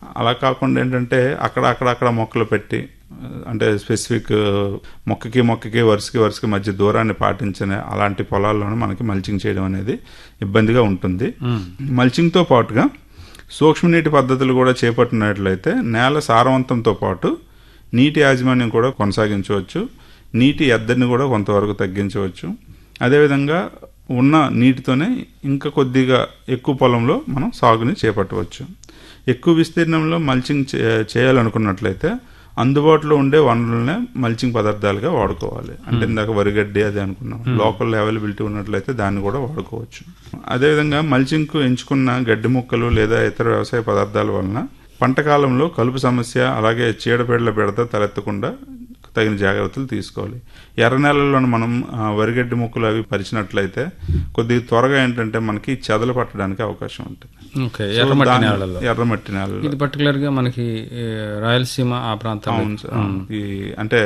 అలా కాకుండా ఏంటంటే అక్కడ అక్కడ అక్కడ మొక్కలు పెట్టి అంటే స్పెసిఫిక్ మొక్కకి మొక్కకి వరుసకి వరుసకి మధ్య దూరాన్ని పాటించని అలాంటి పొలాల్లోనే మనకి మల్చింగ్ చేయడం అనేది ఇబ్బందిగా ఉంటుంది మల్చింగ్తో పాటుగా సూక్ష్మనీటి పద్ధతులు కూడా చేపట్టినట్లయితే నేల సారవంతంతో పాటు నీటి యాజమాన్యం కూడా కొనసాగించవచ్చు నీటి ఎద్దడిని కూడా కొంతవరకు తగ్గించవచ్చు అదేవిధంగా ఉన్న నీటితోనే ఇంకా కొద్దిగా ఎక్కువ పొలంలో మనం సాగుని చేపట్టవచ్చు ఎక్కువ విస్తీర్ణంలో మల్చింగ్ చే- చేయాలనుకున్నట్లయితే అందుబాటులో ఉండే వనరులనే మల్చింగ్ పదార్థాలుగా వాడుకోవాలి అంటే ఇందాక వరిగడ్డి అది అనుకున్నాం లోకల్ అవైలబిలిటీ ఉన్నట్లయితే దాన్ని కూడా వాడుకోవచ్చు అదేవిధంగా మల్చింగ్కు ఎంచుకున్న గడ్డి ముక్కలు లేదా ఇతర వ్యవసాయ పదార్థాల వలన పంట కాలంలో కలుపు సమస్య అలాగే చీడపీడల బెడత తలెత్తకుండా తగిన జాగ్రత్తలు తీసుకోవాలి ఎర్ర నేలల్లో మనం ఆ, వరిగడ్డి ముక్కలు అవి పరిచినట్లయితే కొద్దిగా త్వరగా ఏంటంటే మనకి చెదలు పట్టడానికి అవకాశం ఉంటుంది ఓకే ఎర్రమట్టి దాన్ని- నేలల్లో ఎర్రమట్టి నేలలో ఇది పర్టికులర్ గా మనకి ఏ, రాయలసీమ ఆ ప్రాంతంలో అవును సార్. ఈ అంటే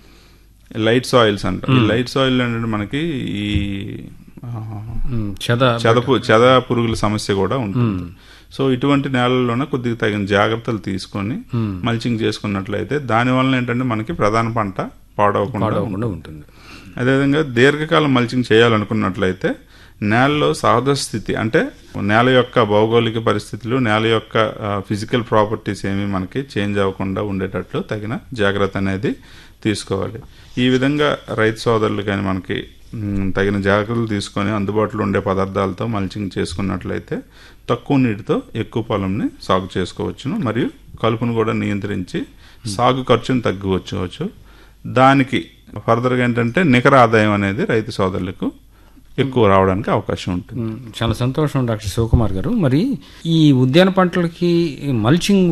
లైట్ సాయిల్స్ అంట ఈ లైట్ సాయిల్ అంటే మనకి ఈ ఆ, ఉమ్, చెద చెదపు చెద పురుగుల సమస్య కూడా ఉంటుంది సో ఇటువంటి నేలల్లోనే కొద్దిగా తగిన జాగ్రత్తలు తీసుకొని మల్చింగ్ చేసుకున్నట్లయితే దాని వలన ఏంటంటే మనకి ప్రధాన పంట పాడవకుండా పాడవకుండా ఉంటుంది అదేవిధంగా దీర్ఘకాలం మల్చింగ్ చేయాలనుకున్నట్లయితే నేలలో సహజ స్థితి అంటే నేల యొక్క భౌగోళిక పరిస్థితులు నేల యొక్క ఫిజికల్ ప్రాపర్టీస్ ఏమి మనకి చేంజ్ అవ్వకుండా ఉండేటట్లు తగిన జాగ్రత్త అనేది తీసుకోవాలి ఈ విధంగా రైతు సోదరులు కానీ మనకి మ్, తగిన జాగ్రత్తలు తీసుకొని అందుబాటులో ఉండే పదార్థాలతో మల్చింగ్ చేసుకున్నట్లయితే తక్కువ నీటితో ఎక్కువ పొలంని సాగు చేసుకోవచ్చును మరియు కలుపును కూడా నియంత్రించి సాగు ఖర్చును తగ్గించవచ్చు దానికి ఫర్దర్గా ఏంటంటే నికర ఆదాయం అనేది రైతు సోదరులకు ఎక్కువ రావడానికి అవకాశం ఉంటుంది ఉమ్, చాలా సంతోషం డాక్టర్ శివకుమార్ గారు మరి ఈ ఉద్యాన పంటలకి మల్చింగ్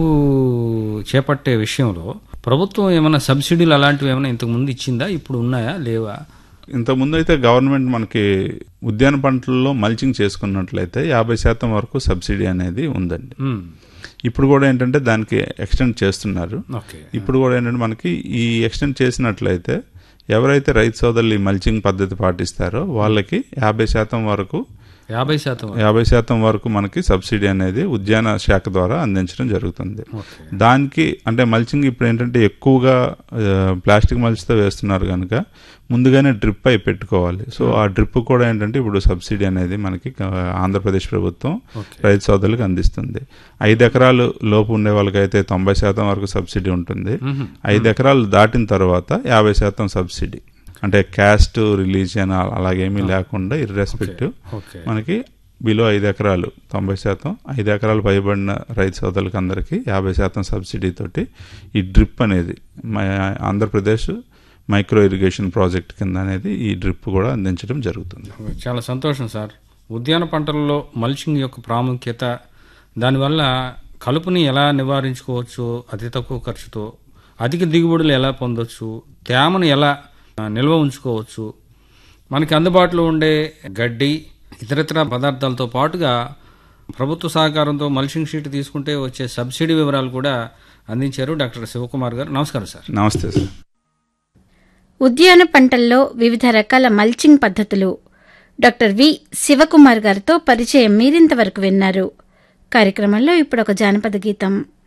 చేపట్టే విషయంలో ప్రభుత్వం ఏమైనా సబ్సిడీలు అలాంటివి ఏమైనా ఇంతకు ముందు ఇచ్చిందా ఇప్పుడు ఉన్నాయా లేవా ఇంతకుముందు అయితే గవర్నమెంట్ మనకి ఉద్యాన పంటల్లో మల్చింగ్ చేసుకున్నట్లయితే యాభై శాతం వరకు సబ్సిడీ అనేది ఉందండి ఉమ్, ఇప్పుడు కూడా ఏంటంటే దానికి ఎక్స్టెండ్ చేస్తున్నారు ఓకే ఇప్పుడు కూడా ఏంటంటే మనకి ఈ ఎక్స్టెండ్ చేసినట్లయితే ఎవరైతే రైతు సోదరులు ఈ మల్చింగ్ పద్ధతి పాటిస్తారో వాళ్ళకి యాభై శాతం వరకు యాభై శాతం యాభై శాతం వరకు మనకి సబ్సిడీ అనేది ఉద్యాన శాఖ ద్వారా అందించడం జరుగుతుంది ఓకే దానికి అంటే మల్చింగ్ ఇప్పుడు ఏంటంటే ఎక్కువగా ఆ, ప్లాస్టిక్ మల్చితో వేస్తున్నారు కనుక ముందుగానే డ్రిప్ అయి పెట్టుకోవాలి సో ఆ డ్రిప్ కూడా ఏంటంటే ఇప్పుడు సబ్సిడీ అనేది మనకి ఆ, ఆంధ్రప్రదేశ్ ప్రభుత్వం ఓకే. రైతు సోదరులకు అందిస్తుంది ఐదు ఎకరాలు లోపు ఉండే వాళ్ళకైతే తొంభై శాతం వరకు సబ్సిడీ ఉంటుంది మ్మ్. ఐదు ఎకరాలు దాటిన తర్వాత యాభై శాతం సబ్సిడీ అంటే క్యాస్ట్ రిలీజియన్ అలాగేమీ లేకుండా ఇర్రెస్పెక్టివ్ ఓకే మనకి బిలో ఐదు ఎకరాలు తొంభై శాతం ఐదు ఎకరాలు పైబడిన రైతు సోదరులకు అందరికీ యాభై శాతం సబ్సిడీ తోటి ఈ డ్రిప్ అనేది మన ఆంధ్రప్రదేశ్ మైక్రో ఇరిగేషన్ ప్రాజెక్ట్ కింద అనేది ఈ డ్రిప్ కూడా అందించడం జరుగుతుంది చాలా సంతోషం సార్ ఉద్యాన పంటలలో మల్చింగ్ యొక్క ప్రాముఖ్యత దానివల్ల కలుపుని ఎలా నివారించుకోవచ్చు అతి తక్కువ ఖర్చుతో అధిక దిగుబడులు ఎలా పొందొచ్చు తేమను ఎలా ఆ, నిల్వ ఉంచుకోవచ్చు మనకి అందుబాటులో ఉండే గడ్డి ఇతరత్ర పదార్థాలతో పాటుగా ప్రభుత్వ సహకారంతో మల్చింగ్ షీట్ తీసుకుంటే వచ్చే సబ్సిడీ వివరాలు కూడా అందించారు డాక్టర్ శివకుమార్ గారు నమస్కారం సార్ నమస్తే సార్ ఉద్యాన పంటల్లో వివిధ రకాల మల్చింగ్ పద్ధతులు డాక్టర్ వి శివకుమార్ గారితో పరిచయం మీరింతవరకు విన్నారు కార్యక్రమంలో ఇప్పుడు ఒక జానపద గీతం